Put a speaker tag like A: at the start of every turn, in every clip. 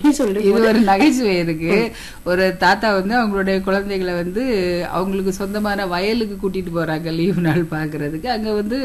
A: நீ சொல்லு
B: இது ஒரு நகைச்சுவை இருக்கு ஒரு தாத்தா வந்து அவங்களுடைய குழந்தைகளை வந்து அவங்களுக்கு சொந்தமான வயலுக்கு கூட்டிட்டு போறாங்க லீவு நாள் பாக்குறதுக்கு அங்க வந்து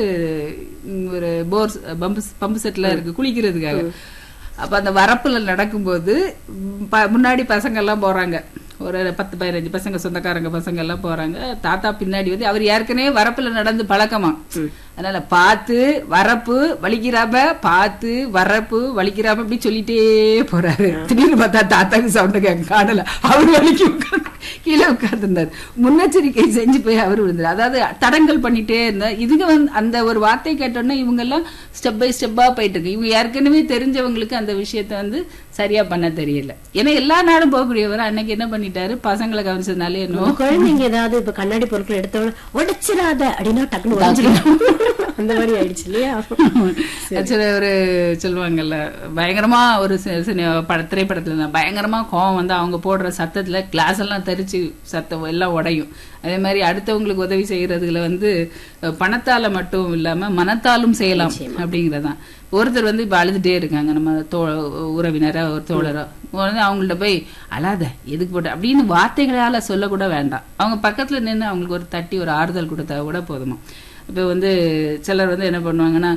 B: ம், ஒரு போர் பம்பு பம்பு செட்லாம் இருக்கு குளிக்கிறதுக்காக அப்ப அந்த வரப்புல நடக்கும்போது ம், ப- முன்னாடி பசங்க எல்லாம் போறாங்க ஒரு பத்து பதினஞ்சு பசங்க சொந்தக்காரங்க பசங்க எல்லாம் போறாங்க தாத்தா பின்னாடி வந்து அவர் ஏற்கனவே வரப்புல நடந்து பழக்கமா அதனால பார்த்து வரப்பு வலிக்கிறாம பார்த்து வரப்பு வலிக்கிறாம அப்படி சொல்லிட்டே போறாரு திடீர்னு பார்த்தா தாத்தாக்கு சவுண்ட கேட்க காணல அவர் வலிக்கு உட்கார்ந்து கீழே உட்கார்ந்துருந்தார் முன்னெச்சரிக்கை செஞ்சு போய் அவர் விழுந்தார் அதாவது தடங்கல் பண்ணிட்டே இருந்தா இதுங்க வந்து அந்த ஒரு வார்த்தை கேட்டோன்னே இவங்க எல்லாம் ஸ்டெப் பை ஸ்டெப்பா போயிட்டு இருக்கு இவங்க ஏற்கனவே தெரிஞ்சவங்களுக்கு அந்த விஷயத்த வந்து சரியா பண்ண தெரியல ஏன்னா எல்லா நாளும் போகக்கூடியவர் அன்னைக்கு என்ன பண்ணிட்டாரு பசங்களை கவனிச்சதுனால என்னவோ
A: நம்ம குழந்தைங்க ஏதாவது இப்ப கண்ணாடி பொருட்கள் எடுத்தவன உடைச்சிடாத அப்படின்னா டக்குனு உடைச்சிடும் அந்த மாதிரி ஆயிடுச்சு இல்லையா
B: ஆக்சுவலி ஒரு சொல்லுவாங்கல்ல பயங்கரமா ஒரு சி- சினி- பட- திரைப்படத்துல தான் பயங்கரமா கோவம் வந்து அவங்க போடுற சத்தத்துல கிளாஸ் எல்லாம் தெரிச்சு சத்தம் எல்லாம் உடையும் அதே மாதிரி அடுத்தவங்களுக்கு உதவி செய்யறதுல வந்து அஹ், பணத்தால மட்டும் இல்லாம மனத்தாலும் செய்யலாம் அப்படிங்கறதான் ஒருத்தர் வந்து இப்ப அழுதுட்டே இருக்காங்க நம்ம தோ உறவினரோ ஒரு தோழரோ உடனே அவங்கள்ட்ட போய் அழாத எதுக்கு போட்ட அப்படின்னு வார்த்தைகளால சொல்லக்கூட வேண்டாம் அவங்க பக்கத்துல நின்று அவங்களுக்கு ஒரு தட்டி ஒரு ஆறுதல் கொடுத்தா கூட போதுமா இப்போ வந்து சிலர் வந்து என்ன பண்ணுவாங்கன்னா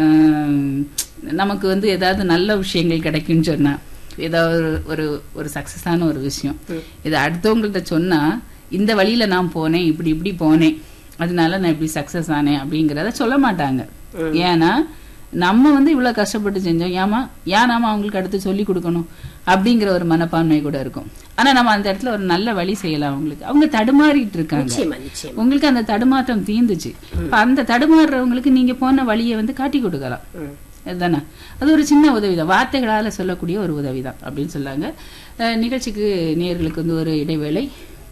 B: ஆம், நமக்கு வந்து ஏதாவது நல்ல விஷயங்கள் கிடைக்கும்னு சொன்னா ஏதாவது ஒரு- ஒரு ஒரு சக்சஸான ஒரு விஷயம் இது அடுத்தவங்கள்ட்ட சொன்னா இந்த வழியில நான் போனேன் இப்படி இப்படி போனேன் அதனால நான் இப்படி சக்சஸ் ஆனேன் அப்படிங்கறத சொல்ல மாட்டாங்க ஏன்னா நம்ம வந்து இவ்வளவு கஷ்டப்பட்டு செஞ்சோம் ஏமா ஏன் நாம அவங்களுக்கு அடுத்து சொல்லி கொடுக்கணும் அப்படிங்கிற ஒரு மனப்பான்மை கூட இருக்கும் ஆனா நம்ம அந்த இடத்துல ஒரு நல்ல வழி செய்யலாம் அவங்களுக்கு அவங்க தடுமாறிட்டு இருக்காங்க
A: நிச்சயமா நிச்சயமா
B: உங்களுக்கு அந்த தடுமாற்றம் தீந்துச்சு இப்ப அந்த தடுமாறுறவங்களுக்கு நீங்க போன வழியை வந்து காட்டி கொடுக்கலாம் அதுதானே அது ஒரு சின்ன உதவிதான் வார்த்தைகளால சொல்லக்கூடிய ஒரு உதவிதான் அப்படின்னு சொல்லாங்க அஹ் நிகழ்ச்சிக்கு நேயர்களுக்கு வந்து ஒரு இடைவேளை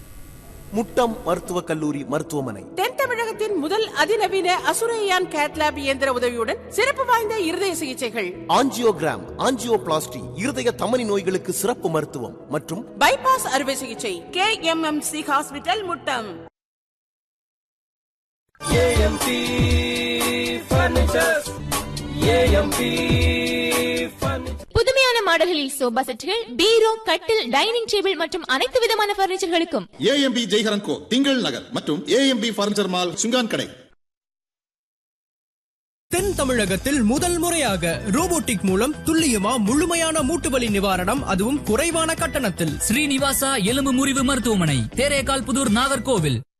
C: முட்டம் மருத்துவக் கல்லூரி மருத்துவமனை
D: தென் தமிழகத்தின் முதல் அதிநவீன அசுரையான் கேட்லாப் இயந்திர உதவியுடன் சிறப்பு வாய்ந்த இருதய சிகிச்சைகள்
C: ஆஞ்சியோகிராம் ஆஞ்சியோபிளாஸ்டி இருதய தமனி நோய்களுக்கு சிறப்பு மருத்துவம் மற்றும்
D: பைபாஸ் அறுவை சிகிச்சை K M M C hospital Muttam
E: புதுமையான மாடல்களில் சோபா செட்டுகள் பீரோ கட்டில் டைனிங் டேபிள் மற்றும் அனைத்து விதமான பர்னிச்சர்களுக்கும்
F: ஏஎம்பி ஜெய்ஹரன் கோ திங்கள் நகர் மற்றும் ஏஎம்பி பர்னிச்சர் மால் சுங்கான் கடை
G: தென் தமிழகத்தில் முதல் முறையாக ரோபோட்டிக் மூலம் துல்லியமா முழுமையான மூட்டுவலி நிவாரணம் அதுவும் குறைவான கட்டணத்தில்
H: ஸ்ரீனிவாசா எலும்பு முறிவு மருத்துவமனை தேரேகால் புதூர் நாகர்கோவில்